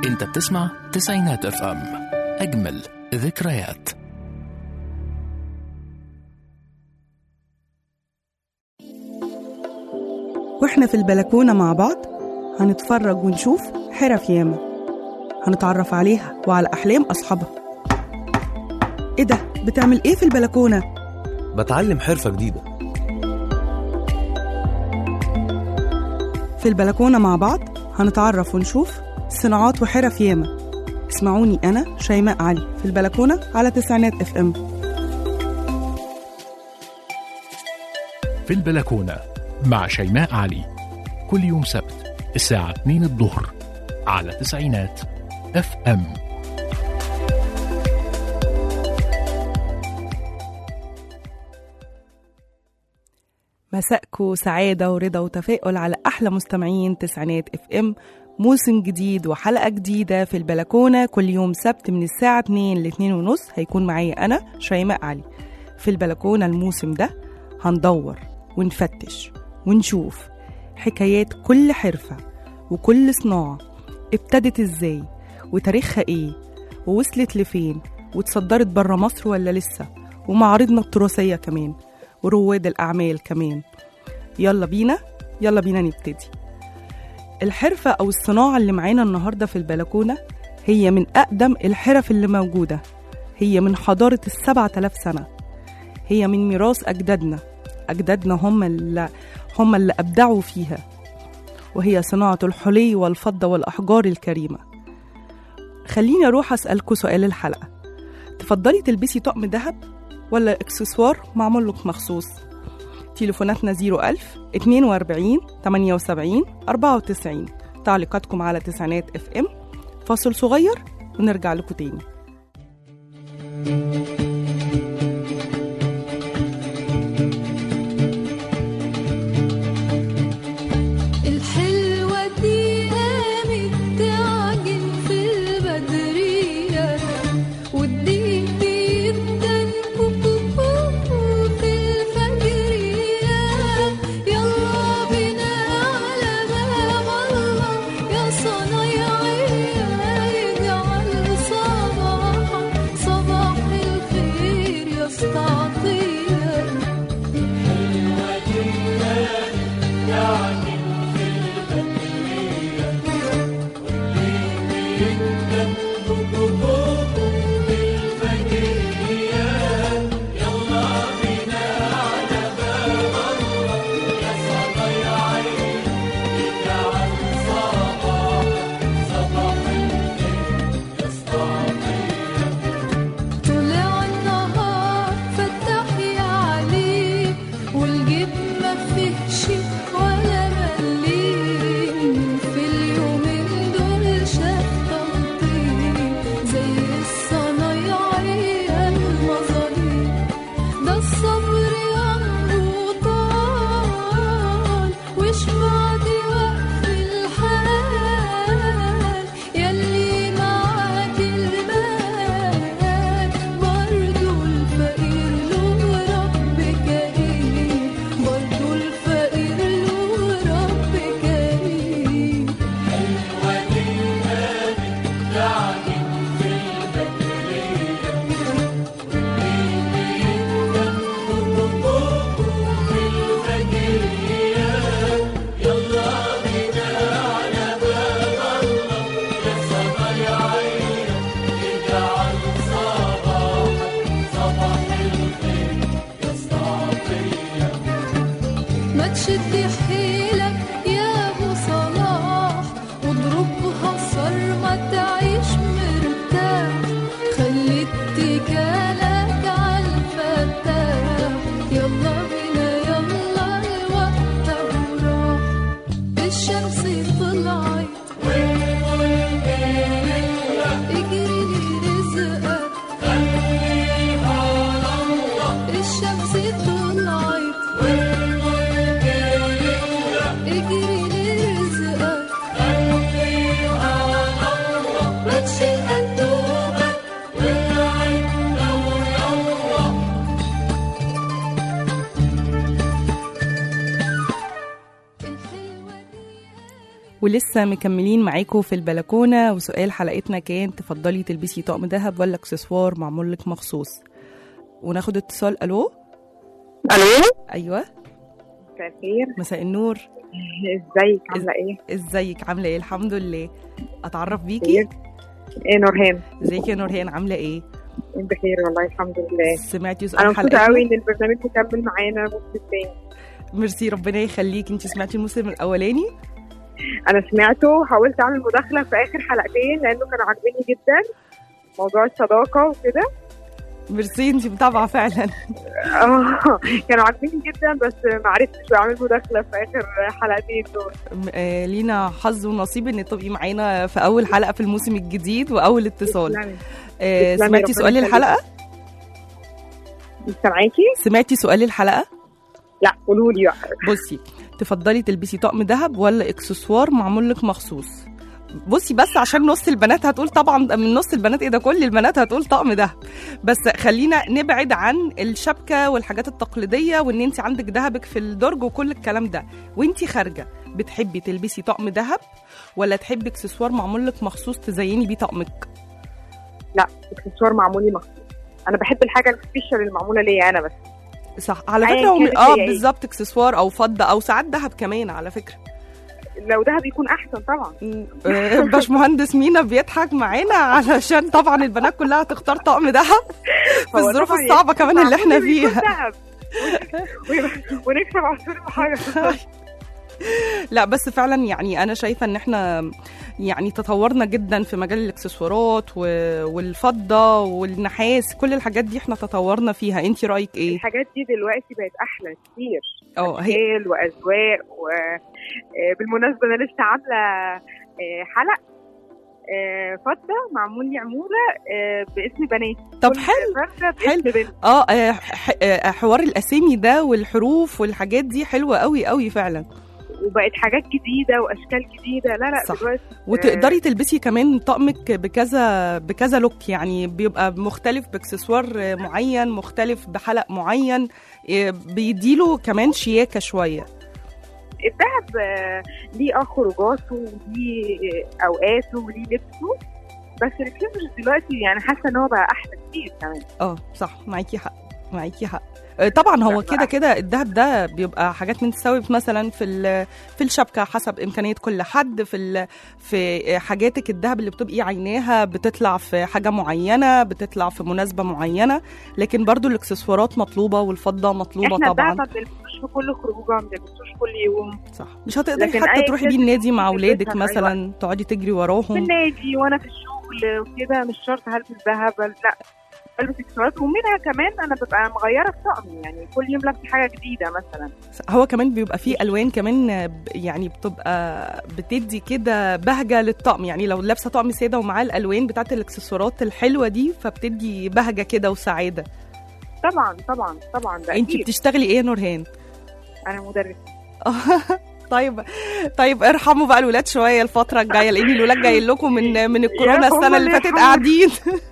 انت بتسمع تسعينات اف ام اجمل ذكريات واحنا في البلكونة مع بعض هنتفرج ونشوف حرف ياما هنتعرف عليها وعلى أحلام أصحابها إيه ده؟ بتعمل إيه في البلكونة؟ بتعلم حرفة جديدة في البلكونة مع بعض هنتعرف ونشوف صناعات وحرف ياما اسمعوني أنا شيماء علي في البلكونة على تسعينات اف ام في البلكونة مع شيماء علي كل يوم سبت الساعة 2 الظهر على تسعينات اف ام مساءكم سعادة ورضا وتفاؤل على أحلى مستمعين تسعينات اف ام موسم جديد وحلقة جديدة في البلكونة كل يوم سبت من الساعة 2 ل 2 ونص هيكون معايا أنا شيماء علي في البلكونة الموسم ده هندور ونفتش ونشوف حكايات كل حرفة وكل صناعة ابتدت ازاي وتاريخها ايه ووصلت لفين واتصدرت برا مصر ولا لسه ومعارضنا التراثية كمان ورواد الأعمال كمان يلا بينا يلا بينا نبتدي الحرفة أو الصناعة اللي معانا النهاردة في البلكونة هي من أقدم الحرف اللي موجودة هي من حضارة السبعة آلاف سنة هي من ميراث أجدادنا أجدادنا هم اللي هم اللي أبدعوا فيها وهي صناعة الحلي والفضة والأحجار الكريمة خليني أروح أسألكوا سؤال الحلقة تفضلي تلبسي طقم ذهب ولا اكسسوار معمول لك مخصوص تليفوناتنا 01000 42 78 94 تعليقاتكم على تسعينات اف ام فاصل صغير ونرجع لكم تاني الحلوة دي قامت تعجن في البدرية والدين بيدن كوكو في الفجرية يلا بينا على باب الله يا صنايعية اجعل صباحك صباح الخير يا استعطية طلع النهار فتح يا علي والجيب ما فيهش ولا مليم في اليومين دول شاف تنطيط زي الصنايعية المظاليم ده الصبر أمره طال وش بعد وقف الحال يلي معاك المال برضو الفقير له رب كريم برضو الفقير له رب كريم ما تشد حيلك يا ابو صلاح واضربها صر ما تعيش مرتاح خلي اتكالك على الفتاح يلا بينا يلا الوقت وراح الشمس طلعت اجري لي رزقك الشمس طلعت ولسه مكملين معاكم في البلكونة وسؤال حلقتنا كان تفضلي تلبسي طقم ذهب ولا اكسسوار معمول لك مخصوص وناخد اتصال الو الو ايوه مساء الخير مساء النور ازيك عامله ايه ازيك عامله ايه الحمد لله اتعرف بيكي خير ايه نورهان ازيك يا نورهان عامله ايه انت بخير والله الحمد لله سمعتي انا سؤال مبسوطه حلقتنا قوي ان البرنامج مكمل معانا الموسم الثاني ميرسي ربنا يخليك انت سمعتي الموسم الاولاني انا سمعته حاولت اعمل مداخله في اخر حلقتين لانه كانوا عاجبني جدا موضوع الصداقه وكده ميرسي انت متابعه فعلا اه كانوا عاجبيني جدا بس ما عرفتش اعمل مداخله في اخر حلقتين دول م- آه لينا حظ ونصيب ان تبقي معانا في اول حلقه في الموسم الجديد واول اتصال تسلمي. آه تسلمي، سمعتي ربنا سؤال يخليك. الحلقه مش سامعاكي سمعتي سؤال الحلقه لا قولوا لي بقى بصي تفضلي تلبسي طقم ذهب ولا اكسسوار معمول لك مخصوص بصي بس عشان نص البنات هتقول طبعا من نص البنات ايه ده كل البنات هتقول طقم ذهب بس خلينا نبعد عن الشبكه والحاجات التقليديه وان انت عندك ذهبك في الدرج وكل الكلام ده وانت خارجه بتحبي تلبسي طقم ذهب ولا تحبي اكسسوار معمول لك مخصوص تزيني بيه طقمك لا اكسسوار معمولي مخصوص انا بحب الحاجه السبيشال المعموله ليا انا بس صح على أيا فكره هم كانت اه هي إيه. بالظبط اكسسوار او فضه او ساعات ذهب كمان على فكره لو دهب يكون احسن طبعا آه، باشمهندس مينا بيضحك معانا علشان طبعا البنات كلها تختار طقم ذهب في هو الظروف طبعاً الصعبه كمان اللي احنا معمولي بيكون فيها دهب. ون- ونكسب عصير بحاجه لا بس فعلا يعني انا شايفه ان احنا يعني تطورنا جدا في مجال الاكسسوارات و- والفضه والنحاس كل الحاجات دي احنا تطورنا فيها انت رايك ايه الحاجات دي دلوقتي بقت احلى كتير اه هي اشكال واذواق وبالمناسبه انا لسه عامله آه، حلق آه، فضه معمول لي عموله آه، باسم بناتي طب كل حلو فردة باسم حلو. بنت اه آه، ح- آه، حوار الاسامي ده والحروف والحاجات دي حلوه قوي قوي فعلا وبقت حاجات جديده واشكال جديده لا لا صح. دلوقتي وتقدري تلبسي كمان طقمك بكذا بكذا لوك يعني بيبقى مختلف باكسسوار معين مختلف بحلق معين إيه، بيديله كمان شياكه شويه الذهب آه، ليه اه خروجاته وليه آه، اوقاته وليه لبسه بس الاكسسوارز دلوقتي يعني حاسه ان هو بقى احلى كتير كمان اه صح معاكي حق معاكي حق آه، طبعا هو لا، كده كده الذهب ده بيبقى حاجات من تساوي مثلا في ال- في الشبكه حسب امكانيه كل حد في ال- في حاجاتك الذهب اللي بتبقي عيناها بتطلع في حاجه معينه بتطلع في مناسبه معينه لكن برضو الاكسسوارات مطلوبه والفضه مطلوبه احنا طبعا الذهب ما بنلبسوش في كل خروجه ما بنلبسوش كل يوم صح مش هتقدري لكن حتى أي تروحي بيه كده النادي مع بتلبسها اولادك في أي مثلا تقعدي تجري في وراهم النادي وانا في الشغل وكده مش شرط هلبس ذهب لا بلبس اكسسوارات ومنها كمان انا ببقى مغيره في طقمي يعني كل يوم لابسه حاجه جديده مثلا هو كمان بيبقى فيه الوان كمان ب- يعني بتبقى بتدي كده بهجه للطقم يعني لو لابسه طقم ساده ومعاه الالوان بتاعت الاكسسوارات الحلوه دي فبتدي بهجه كده وسعاده طبعا طبعا طبعا ده انت أكيد. بتشتغلي ايه يا نورهان انا مدرسه طيب طيب ارحموا بقى الولاد شويه الفتره الجايه لان الولاد جايين لكم من من الكورونا يا هم السنه اللي اللي فاتت يرحموا. قاعدين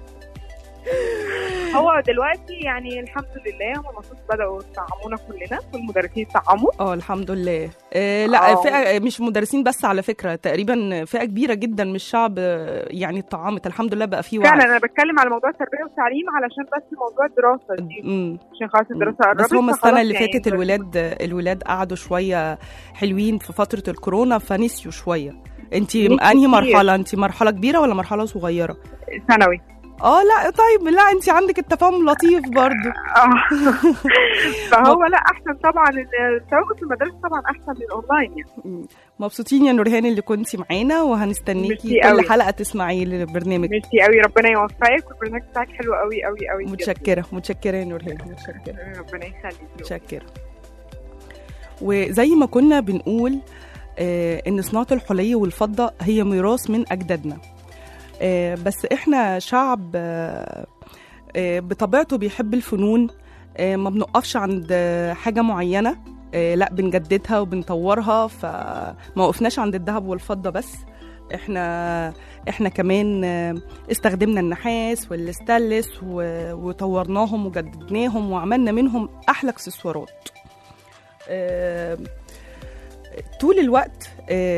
هو دلوقتي يعني الحمد لله هم المفروض بداوا يطعمونا كلنا كل المدرسين يطعموا اه الحمد لله آه لا آه. فئه مش مدرسين بس على فكره تقريبا فئه كبيره جدا من الشعب آه، يعني اتطعمت الحمد لله بقى في وعي فعلا انا بتكلم على موضوع التربيه والتعليم علشان بس موضوع الدراسه دي مم. عشان خلاص الدراسه قربت بس هم فخلاص السنه اللي يعني فاتت الولاد الولاد قعدوا شويه حلوين في فتره الكورونا فنسيوا شويه انت نسيوا انهي كتير. مرحله انت مرحله كبيره ولا مرحله صغيره ثانوي اه لا طيب لا انت عندك التفاهم لطيف برضو اه فهو لا احسن طبعا التواجد في المدارس طبعا احسن من الاونلاين يعني مبسوطين يا نورهان اللي كنتي معانا وهنستنيكي ميرسي كل قوي. حلقه تسمعي البرنامج ميرسي قوي ربنا يوفقك والبرنامج بتاعك حلو قوي قوي قوي بجد. متشكره متشكره يا نورهان متشكره ربنا يخليك متشكرة وزي ما كنا بنقول آه ان صناعة الحلي والفضة هي ميراث من اجدادنا آه بس احنا شعب آه آه بطبيعته بيحب الفنون آه ما بنقفش عند آه حاجة معينة آه لا بنجددها وبنطورها فما وقفناش عند الذهب والفضة بس احنا احنا كمان آه، استخدمنا النحاس والستانلس و- وطورناهم وجددناهم وعملنا منهم احلى اكسسوارات آه، طول الوقت آه،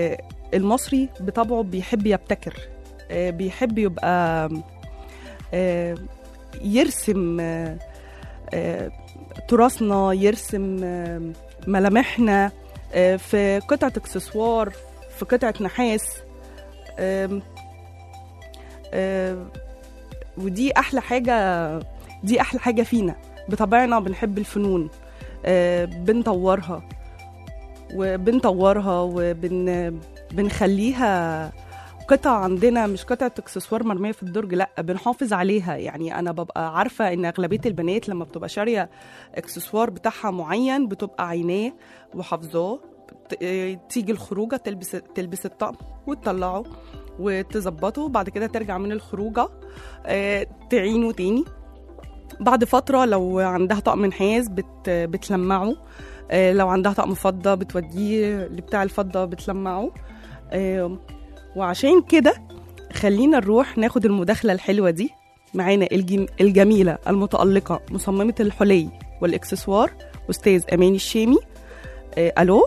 المصري بطبعه بيحب يبتكر آه، بيحب يبقى آه، يرسم آه، آه، تراثنا يرسم آه، ملامحنا آه، في قطعة اكسسوار في قطعة نحاس آم، آم، ودي أحلى حاجة دي أحلى حاجة فينا بطبعنا بنحب الفنون آه، بنطورها وبنطورها وبن بنخليها قطع عندنا مش قطعة اكسسوار مرمية في الدرج لا بنحافظ عليها يعني انا ببقى عارفة ان اغلبية البنات لما بتبقى شارية اكسسوار بتاعها معين بتبقى عيناه وحافظاه ت- آه، تيجي الخروجة تلبس تلبس الطقم وتطلعه وتظبطه بعد كده ترجع من الخروجة آه، تعينه تاني بعد فترة لو عندها طقم نحاس بت بتلمعه آه، لو عندها طقم فضة بتوديه لبتاع الفضة بتلمعه آه، وعشان كده خلينا نروح ناخد المداخلة الحلوة دي معانا الجم- الجميلة المتألقة مصممة الحلي والإكسسوار أستاذ أماني الشامي آه، ألو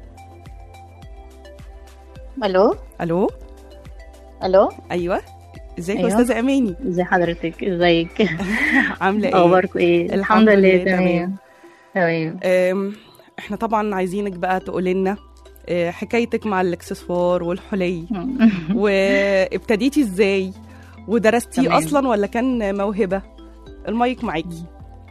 الو ألو الو أيوة ازيك يا أيوة. أستاذة أماني ازي حضرتك ازيك عاملة إيه؟ اخباركم ايه الحمد الحمد لله، لله تمام. تمام تمام أم، احنا طبعا عايزينك بقى تقولي لنا أه، حكايتك مع الاكسسوار والحلي وابتديتي ازاي ودرستيه تمام. اصلا ولا كان موهبه المايك معاكي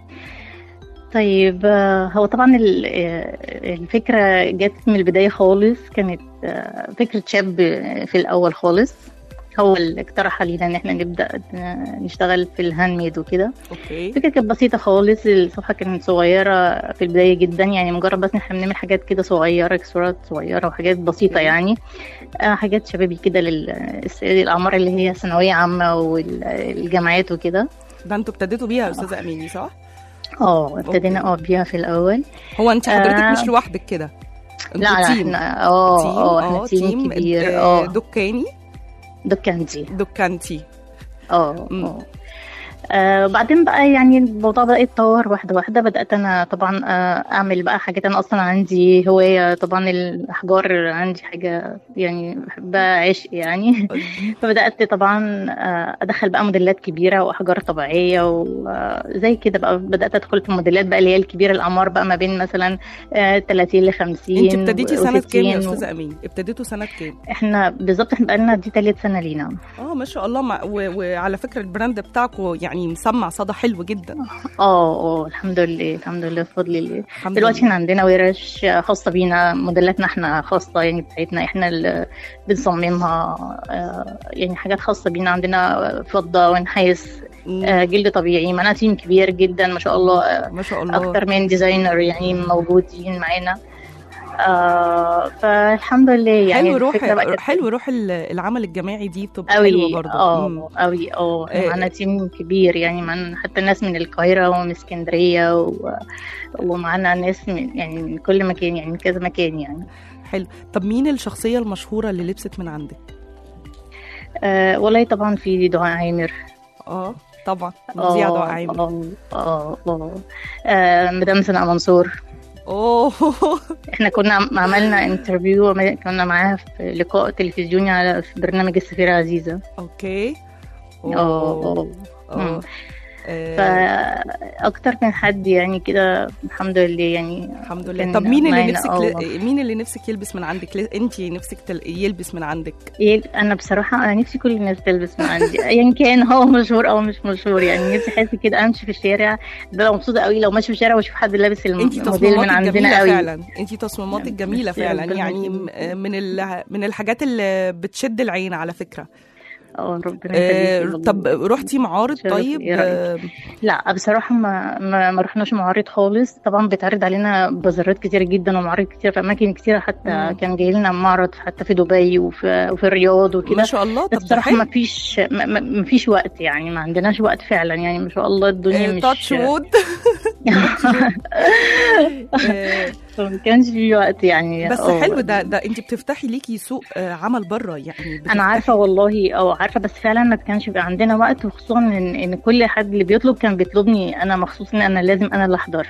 طيب آه، هو طبعا ال- آه، الفكرة جت من البداية خالص كانت آه، فكرة شاب في الأول خالص هو اللي اقترح علينا ان احنا نبدأ ن- نشتغل في الهاند ميد وكده اوكي الفكرة كانت بسيطة خالص الصفحة كانت صغيرة في البداية جدا يعني مجرد بس إن احنا بنعمل حاجات كده صغيرة اكسسوارات صغيرة وحاجات بسيطة مم. يعني آه، حاجات شبابي كده للأعمار اللي هي ثانوية عامة والجامعات وكده ده انتوا ابتديتوا بيها يا استاذه اميني صح اه ابتدينا اه بيها في الأول هو انت حضرتك آه. مش لوحدك كده لا انتوا لا تيم. احنا اه تيم اه احنا تيم كبير آه، اه دكاني دكانتي دكانتي اه مم. اه آه وبعدين بقى يعني الموضوع بقى يتطور واحدة واحدة بدأت أنا طبعا آه أعمل بقى حاجات أنا أصلا عندي هواية طبعا الأحجار عندي حاجة يعني بحبها عشق يعني فبدأت طبعا آه أدخل بقى موديلات كبيرة وأحجار طبيعية وزي كده بقى بدأت أدخل في الموديلات بقى اللي هي الكبيرة الأعمار بقى ما بين مثلا آه 30 ل 50 انت ابتديتي سنه كام يا و60 استاذه اميني ابتديتوا سنه كام احنا بالظبط احنا بقالنا دي تالت سنة لينا اه ما شاء الله مع و... وعلى فكره البراند بتاعكم يعني مسمع صدى حلو جدا اه اه الحمد لله الحمد لله بفضل الله الحمد دلوقتي لله احنا عندنا ورش خاصة بينا موديلاتنا احنا خاصة يعني بتاعتنا احنا اللي بنصممها آه، يعني حاجات خاصة بينا عندنا فضة ونحاس مم. آه، جلد طبيعي معانا تيم كبير جدا ما شاء الله آه، ما شاء الله أكتر من ديزاينر يعني موجودين معانا آه فالحمد لله يعني حلو روح الفكرة بقى كانت حلو روح ال- العمل الجماعي دي بتبقى قوي حلوه برضه مم. اه قوي اه آه. معانا تيم كبير يعني معانا حتى ناس من القاهرة ومن اسكندرية و... ومعانا ناس من يعني من كل مكان يعني من كذا مكان يعني حلو طب مين الشخصيه المشهوره اللي لبست من عندك آه والله طبعا في دعاء عامر اه طبعا مذيع دعاء اه عامر اه اه اه آه، مدام سناء منصور اوه احنا كنا عم- عملنا انترفيو كنا معاها في لقاء تلفزيوني على في برنامج السفيرة عزيزة اوكي اه اه اه مم. آه، فاكتر من حد يعني كده الحمد لله يعني الحمد لله كان طب مين اللي معانا، نفسك اه. ل... مين اللي نفسك يلبس من عندك انت نفسك تل... يلبس من عندك إيه انا بصراحه انا نفسي كل الناس تلبس من عندي ايا كان هو مشهور او مش مشهور يعني نفسي احس كده امشي في الشارع ببقى مبسوطه قوي لو ماشي في الشارع واشوف حد لابس انت الموديل من تصميماتك عندنا جميله قوي فعلا انت تصميماتك جميله ميرسي، فعلا ربنا يعني م- يخليك. من ال... من الحاجات اللي بتشد العين على فكره اه ربنا آه، يخليكي والله. طب رحتي معارض شرف، طيب إيه رأيك؟ آه، لا بصراحه ما ما, ما رحناش معارض خالص طبعا بيتعرض علينا بازارات كتير جدا ومعارض كتير في اماكن كتير حتى مم. كان جاي لنا معرض حتى في دبي وفي, وفي الرياض وكده ما شاء الله بس طب ده بصراحه ما حلو فيش ما, ما ما فيش وقت يعني ما عندناش وقت فعلا يعني ما شاء الله الدنيا مش تاتش وود آه، ما كانش في وقت يعني بس اه. حلو ده ده انت بتفتحي ليكي سوق آه، عمل بره يعني بتفتحي انا عارفه والله اه عارفه بس فعلا ما كانش بيبقى عندنا وقت وخصوصا ان ان كل حد اللي بيطلب كان بيطلبني انا مخصوص ان انا لازم انا اللي احضر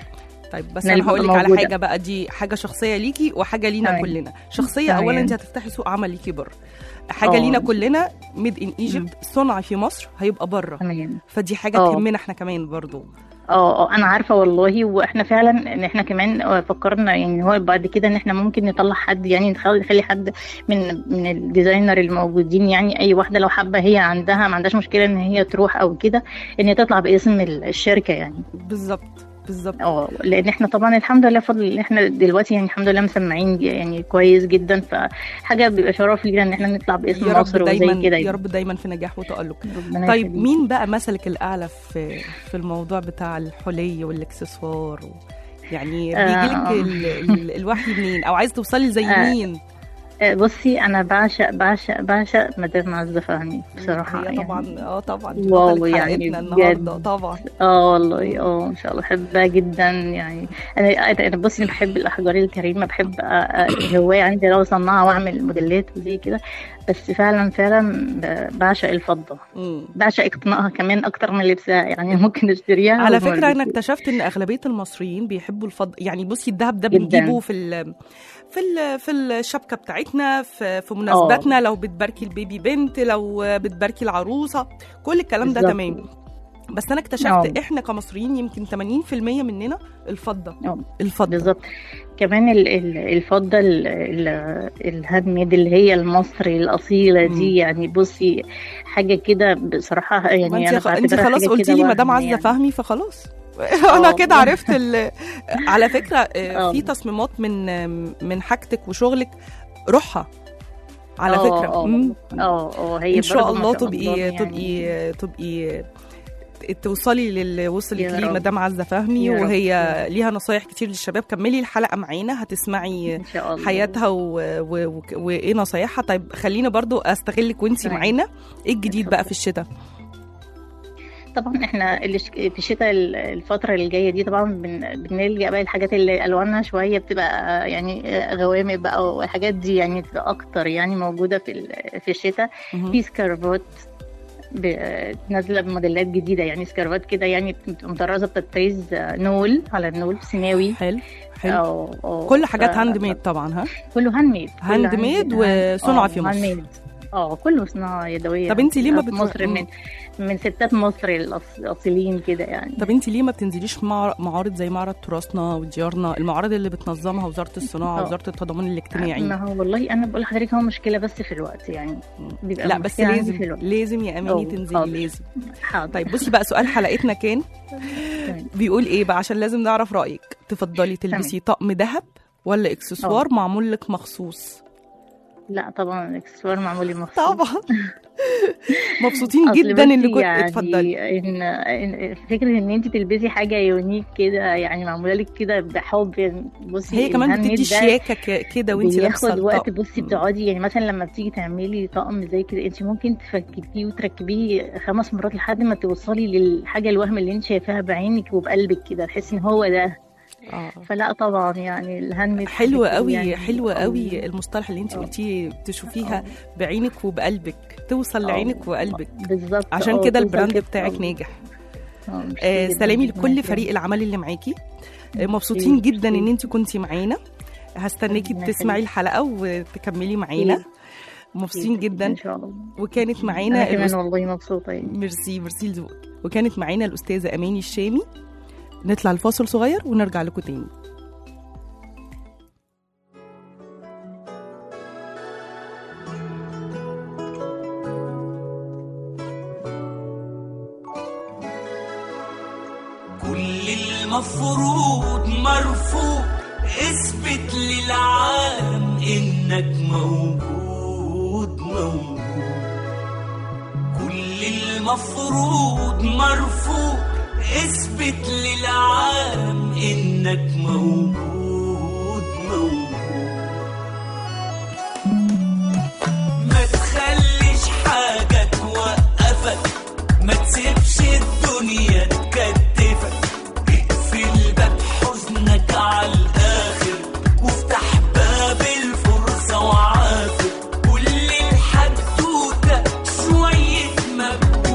طيب بس إن انا اللي هقول لك على موجودة. حاجه بقى دي حاجه شخصيه ليكي وحاجه لينا تمام. كلنا شخصيه تمام. اولا انت هتفتحي سوق عمل ليكي بره حاجه آه. لينا كلنا ميد ان ايجيبت صنع في مصر هيبقى بره تمام فدي حاجه آه. تهمنا احنا كمان برضو اه اه انا عارفه والله واحنا فعلا ان احنا كمان فكرنا يعني هو بعد كده ان احنا ممكن نطلع حد يعني نخلي نخلي حد من من الديزاينر الموجودين يعني اي واحده لو حابه هي عندها ما عندهاش مشكله ان هي تروح او كده ان هي تطلع باسم الشركه يعني بالظبط بالظبط اه لان احنا طبعا الحمد لله فضل ان احنا دلوقتي يعني الحمد لله مسمعين يعني كويس جدا فحاجه بيبقى شرف لينا ان احنا نطلع باسم يا رب مصر وزي دايما كده يا رب دايما في نجاح وتالق ربنا طيب يخليك. مين بقى مثلك الاعلى في في الموضوع بتاع الحلي والاكسسوار و... يعني آه. بيجيلك ال... ال... الوحي منين او عايز توصلي زي آه. مين آه، بصي انا بعشق بعشق بعشق مدام عزة فهمي بصراحه هي يعني. طبعا اه طبعا دي واو، بطلة يعني حلقتنا النهارده بجد. طبعا اه والله اه ان شاء الله بحبها جدا يعني انا انا بصي أنا بحب الاحجار الكريمه بحب أ- أ- هوايه عندي لو اصنعها واعمل موديلات وزي كده بس فعلا فعلا ب- بعشق الفضه مم. بعشق اقتنائها كمان اكتر من لبسها يعني ممكن اشتريها على وما فكره انا ألبسها. اكتشفت ان اغلبيه المصريين بيحبوا الفضه يعني بصي الذهب ده جداً. بنجيبه في ال في ال في الشبكه بتاعتنا في في مناسباتنا لو بتباركي البيبي بنت لو بتباركي العروسه كل الكلام ده بالظبط. تمام بس انا اكتشفت آه. احنا كمصريين يمكن 80% مننا الفضه آه. الفضه بالظبط كمان ال- ال- الفضه ال- ال- الهاند ميد اللي هي المصري الاصيله مم. دي يعني بصي حاجه كده بصراحه يعني ما انا انت انت بعتبرها خلاص حاجة قلتي كده لي وهم مدام عزه يعني. فهمي فخلاص انا آه. كده عرفت ال... على فكره آه، آه. في تصميمات من من حاجتك وشغلك روحها على آه، فكره اه مم. اه اه هي ان شاء برضه ما الله شاء تبقي يعني. تبقي تبقي توصلي للي وصلت يا ليه رب. مدام عزه فهمي يا رب. وهي يا ليها نصايح كتير للشباب كملي الحلقه معانا هتسمعي ان شاء الله حياتها و... و... و... وايه نصايحها طيب خلينا برضو استغلك وانتي تمام. معانا ايه الجديد بقى اتفضل. في الشتاء طبعا احنا اللي ش- في الشتاء ال- الفترة اللي جاية دي طبعا بن- بنلجأ بقى الحاجات اللي ألوانها شوية بتبقى يعني غوامق بقى والحاجات دي يعني بتبقى أكتر يعني موجودة في ال- في الشتاء مهم. في سكارفات ب- نازلة بموديلات جديدة يعني سكارفات كده يعني بتبقى مطرزة بتطريز نول على النول سيناوي حلو حلو أو أو كل حاجات ف- هاند ميد طبعا ها كله هاند ميد كله هاند ميد وصنع في مصر. هاند ميد اه كله صناعة يدوية طب انتي ليه ما في بتروح- مصر من من ستات مصر الأص- الأصيلين كده يعني طب انت ليه ما بتنزليش مع- معارض زي معرض تراثنا وديارنا المعارض اللي بتنظمها وزاره الصناعه اه. ووزاره التضامن الاجتماعي ما هو والله انا بقول لحضرتك هو مشكله بس في الوقت يعني بيبقى لا بس المشكلة عندي لازم في الوقت. لازم يا اماني اه، تنزلي حاضر. لازم حاضر طيب بصي بقى سؤال حلقتنا كان تمام. بيقول ايه بقى عشان لازم نعرف رايك تفضلي تلبسي طقم ذهب ولا اكسسوار معمول لك مخصوص لا طبعا الاكسسوار معمول لي مخصوص طبعا مبسوطين أصل جدا ان بصي كنت يعني اتفضلي ان إن فكره ان انت تلبسي حاجه يونيك كده يعني معموله لك كده بحب بصي هي كمان الهاند بتدي ميد ده شياكه ك- كده وانت لابسه بياخد وقت الطقم. بصي مم. بتقعدي يعني مثلا لما بتيجي تعملي طقم زي كده انت ممكن تفككيه وتركبيه خمس مرات لحد ما توصلي للحاجه الوهم اللي انت شايفاها بعينك وبقلبك كده تحسي ان هو ده اه فلا طبعا يعني الهاند ميد حلوة حاجة قوي يعني حلوة اه. قوي المصطلح اللي انت اه. قلتيه تشوفيها اه. بعينك وبقلبك توصل اه. لعينك وقلبك بالظبط عشان اه، كده توصل البراند كده. بتاعك اه. ناجح اه، ميرسي آه جدا، سلامي ربنا لكل يكرمك. فريق العمل اللي معاكي آه ميرسي، مبسوطين جدا ان ميرسي. انت كنتي معانا هستناكي ربنا تسمعي يخليك. الحلقة وتكملي معانا أكيد. مبسوطين أكيد، جدا ان شاء الله وكانت انا معانا كمان الأست- والله مبسوطه يعني ميرسي ميرسي لذوقك وكانت معانا الأستاذة أماني الشامي نطلع لفاصل صغير ونرجع لكم تاني كل المفروض مرفوض اثبت للعالم انك موجود موجود كل المفروض مرفوض اثبت للعالم انك موجود موجود ما تخليش حاجة توقفك ما تسيبش الدنيا تكتفك اقفل باب حزنك على الآخر وافتح باب الفرصة وعافر كل الحدوتة شوية مجهود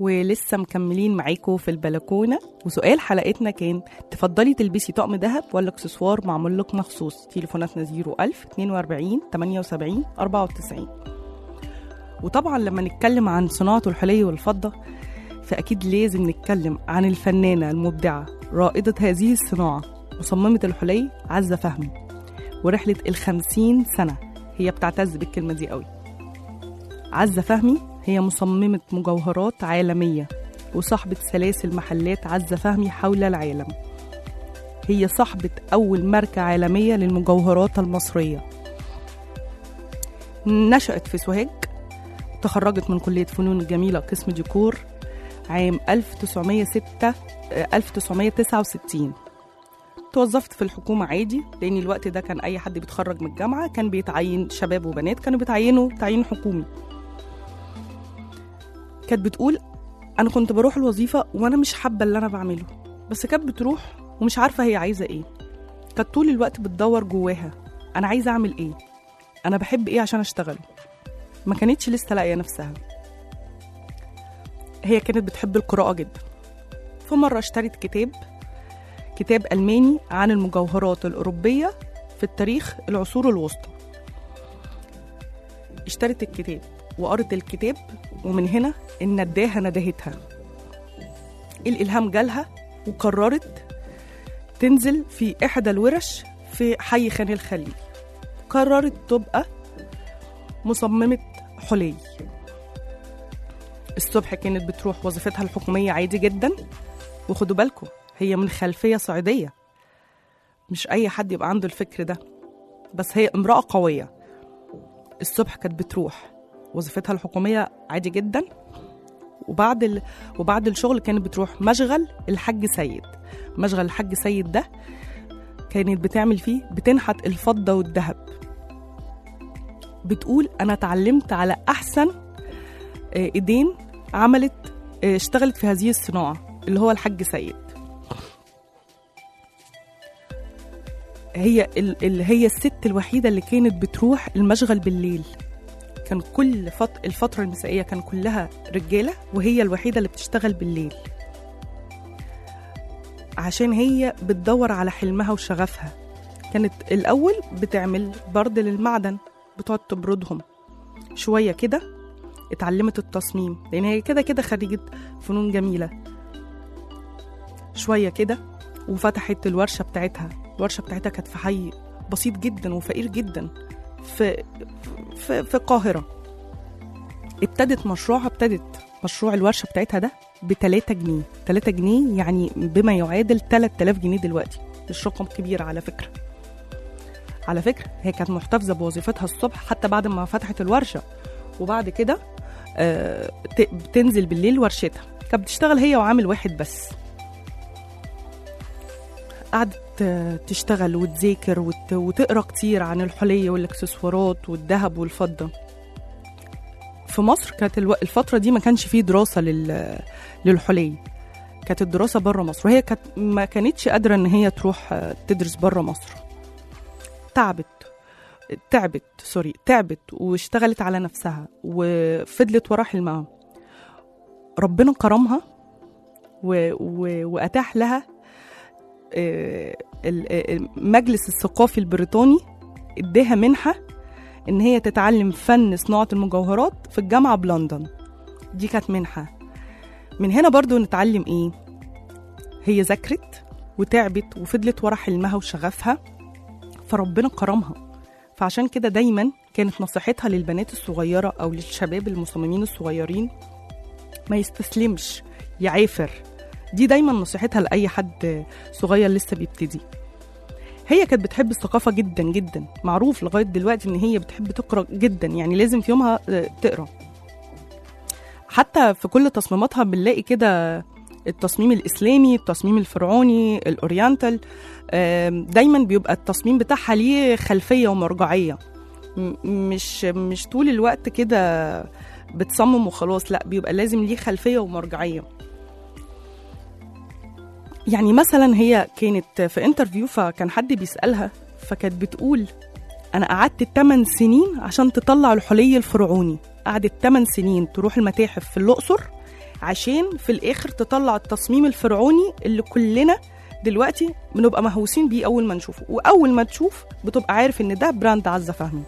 ولسه مكملين معاكم في البلكونه وسؤال حلقتنا كان تفضلي تلبسي طقم ذهب ولا اكسسوار معمول لك مخصوص تليفوناتنا 01000 42 78 94 وطبعا لما نتكلم عن صناعه الحلي والفضه فاكيد لازم نتكلم عن الفنانه المبدعه رائده هذه الصناعه مصممه الحلي عزه فهمي ورحله الخمسين سنه هي بتعتز بالكلمه دي قوي عزة فهمي هي مصممة مجوهرات عالمية وصاحبة سلاسل محلات عزة فهمي حول العالم هي صاحبة أول ماركة عالمية للمجوهرات المصرية نشأت في سوهاج تخرجت من كلية فنون الجميلة قسم ديكور عام 1906 آه، 1969 توظفت في الحكومة عادي لأن الوقت ده كان أي حد بيتخرج من الجامعة كان بيتعين شباب وبنات كانوا بيتعينوا تعيين حكومي كانت بتقول انا كنت بروح الوظيفه وانا مش حابه اللي انا بعمله بس كانت بتروح ومش عارفه هي عايزه ايه كانت طول الوقت بتدور جواها انا عايزه اعمل ايه انا بحب ايه عشان اشتغله ما كانتش لسه لاقيه نفسها هي كانت بتحب القراءه جدا فمره اشترت كتاب كتاب الماني عن المجوهرات الاوروبيه في التاريخ العصور الوسطى اشترت الكتاب وقرت الكتاب ومن هنا النداهة ندهتها الإلهام جالها وقررت تنزل في إحدى الورش في حي خان الخليل قررت تبقى مصممة حلي الصبح كانت بتروح وظيفتها الحكومية عادي جدا وخدوا بالكم هي من خلفية صعيدية مش أي حد يبقى عنده الفكر ده بس هي امرأة قوية الصبح كانت بتروح وظيفتها الحكومية عادي جدا وبعد ال... وبعد الشغل كانت بتروح مشغل الحاج سيد مشغل الحاج سيد ده كانت بتعمل فيه بتنحت الفضة والذهب بتقول أنا اتعلمت على أحسن آه، إيدين عملت آه، اشتغلت في هذه الصناعة اللي هو الحاج سيد هي ال... ال... هي الست الوحيدة اللي كانت بتروح المشغل بالليل كان كل فط... الفترة النسائية كان كلها رجالة وهي الوحيدة اللي بتشتغل بالليل عشان هي بتدور على حلمها وشغفها كانت الأول بتعمل برد للمعدن بتقعد تبردهم شوية كده اتعلمت التصميم لأن هي كده كده خريجة فنون جميلة شوية كده وفتحت الورشة بتاعتها الورشة بتاعتها كانت في حي بسيط جدا وفقير جدا في في, في القاهرة ابتدت مشروعها ابتدت مشروع الورشة بتاعتها ده ب 3 جنيه 3 جنيه يعني بما يعادل 3000 جنيه دلوقتي مش رقم كبير على فكرة على فكرة هي كانت محتفظة بوظيفتها الصبح حتى بعد ما فتحت الورشة وبعد كده آه ت- بتنزل بالليل ورشتها كانت بتشتغل هي وعامل واحد بس قعدت آه، تشتغل وتذاكر وت... وتقرا كتير عن الحلي والاكسسوارات والذهب والفضه في مصر كانت الو... الفتره دي ما كانش فيه دراسه لل... للحلي كانت الدراسه بره مصر وهي كانت ما كانتش قادره ان هي تروح آه، تدرس بره مصر تعبت تعبت سوري تعبت واشتغلت على نفسها وفضلت ورا حلمها ربنا كرمها و... و... واتاح لها آه، ال- آه، المجلس الثقافي البريطاني اداها منحة ان هي تتعلم فن صناعة المجوهرات في الجامعة بلندن دي كانت منحة من هنا برضو نتعلم ايه هي ذاكرت وتعبت وفضلت ورا حلمها وشغفها فربنا كرمها فعشان كده دايما كانت نصيحتها للبنات الصغيرة أو للشباب المصممين الصغيرين ما يستسلمش يعافر دي دايما نصيحتها لأي حد صغير لسه بيبتدي هي كانت بتحب الثقافة جدا جدا معروف لغاية دلوقتي إن هي بتحب تقرأ جدا يعني لازم في يومها آه، تقرأ حتى في كل تصميماتها بنلاقي كده التصميم الإسلامي التصميم الفرعوني الأورينتال آم، دايما بيبقى التصميم بتاعها ليه خلفية ومرجعية م- مش مش طول الوقت كده بتصمم وخلاص لا بيبقى لازم ليه خلفية ومرجعية يعني مثلا هي كانت في انترفيو فكان حد بيسألها فكانت بتقول أنا قعدت 8 سنين عشان تطلع الحلي الفرعوني قعدت 8 سنين تروح المتاحف في الأقصر عشان في الاخر تطلع التصميم الفرعوني اللي كلنا دلوقتي بنبقى مهووسين بيه اول ما نشوفه واول ما تشوف بتبقى عارف ان ده براند عزه فهمي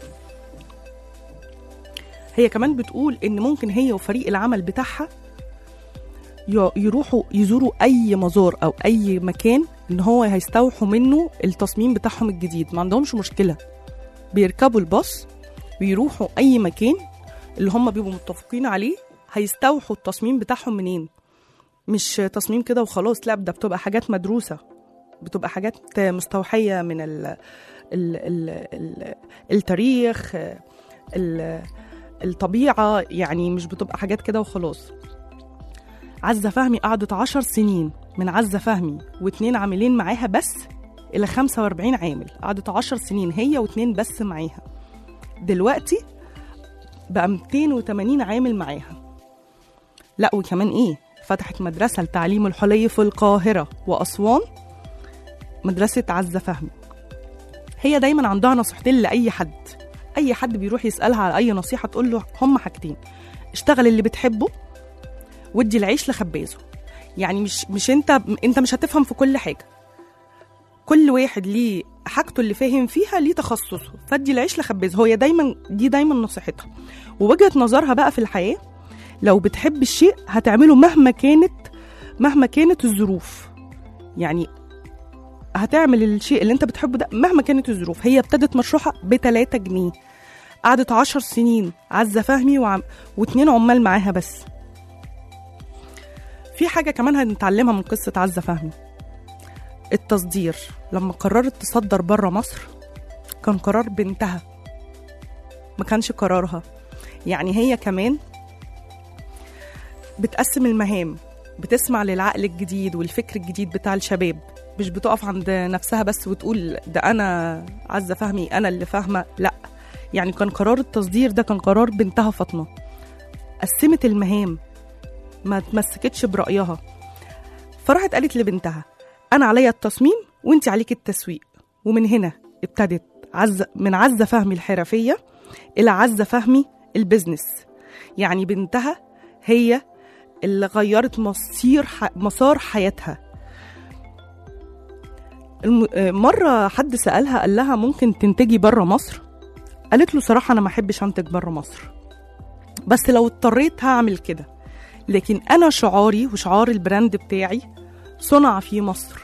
هي كمان بتقول ان ممكن هي وفريق العمل بتاعها ي- يروحوا يزوروا اي مزار او اي مكان ان هو هيستوحوا منه التصميم بتاعهم الجديد ما عندهمش مشكله بيركبوا الباص ويروحوا اي مكان اللي هم بيبقوا متفقين عليه هيستوحوا التصميم بتاعهم منين مش تصميم كده وخلاص لا ده بتبقى حاجات مدروسه بتبقى حاجات مستوحيه من ال ال ال ال التاريخ ال الطبيعه يعني مش بتبقى حاجات كده وخلاص عزة فهمي قعدت عشر سنين من عزة فهمي واتنين عاملين معاها بس إلى 45 عامل قعدت عشر سنين هي واتنين بس معاها دلوقتي بقى 280 عامل معاها لا وكمان ايه فتحت مدرسة لتعليم الحلي في القاهرة وأسوان مدرسة عزة فهمي هي دايما عندها نصيحتين لأي حد أي حد بيروح يسألها على أي نصيحة تقول له هم حاجتين اشتغل اللي بتحبه وادي العيش لخبازه يعني مش مش انت انت مش هتفهم في كل حاجه كل واحد ليه حاجته اللي فاهم فيها ليه تخصصه فادي العيش لخبازه هي دايما دي دايما نصيحتها ووجهه نظرها بقى في الحياه لو بتحب الشيء هتعمله مهما كانت مهما كانت الظروف يعني هتعمل الشيء اللي انت بتحبه ده مهما كانت الظروف هي ابتدت مشروعها ب 3 جنيه قعدت عشر سنين عزة فهمي وعم... واتنين عمال معاها بس في حاجة كمان هنتعلمها من قصة عزة فهمي التصدير لما قررت تصدر بره مصر كان قرار بنتها ما كانش قرارها يعني هي كمان بتقسم المهام بتسمع للعقل الجديد والفكر الجديد بتاع الشباب مش بتقف عند نفسها بس وتقول ده انا عزة فهمي انا اللي فاهمة لا يعني كان قرار التصدير ده كان قرار بنتها فاطمة قسمت المهام ما تمسكتش برأيها فراحت قالت لبنتها أنا عليا التصميم وانت عليك التسويق ومن هنا ابتدت عزة من عزة فهمي الحرفية إلى عزة فهمي البزنس يعني بنتها هي اللي غيرت مصير ح... مسار حياتها الم... آه، مرة حد سألها قال لها ممكن تنتجي بره مصر قالت له صراحة أنا ما أحبش أنتج بره مصر بس لو اضطريت هعمل كده لكن أنا شعاري وشعار البراند بتاعي صنع في مصر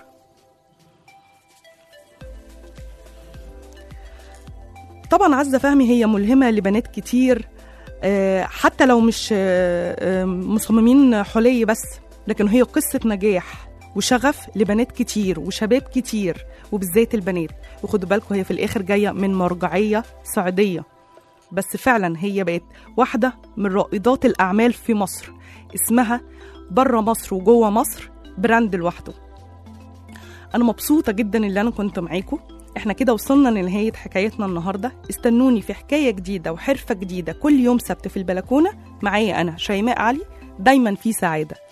طبعا عزة فهمي هي ملهمة لبنات كتير آه، حتى لو مش آه، آه، مصممين حلي بس لكن هي قصة نجاح وشغف لبنات كتير وشباب كتير وبالذات البنات وخدوا بالكم هي في الآخر جاية من مرجعية صعيدية بس فعلا هي بقت واحدة من رائدات الأعمال في مصر اسمها بره مصر وجوه مصر براند لوحده أنا مبسوطة جدا اللي أنا كنت معاكم احنا كده وصلنا لنهاية حكايتنا النهاردة استنوني في حكاية جديدة وحرفة جديدة كل يوم سبت في البلكونة معايا أنا شيماء علي دايما في سعادة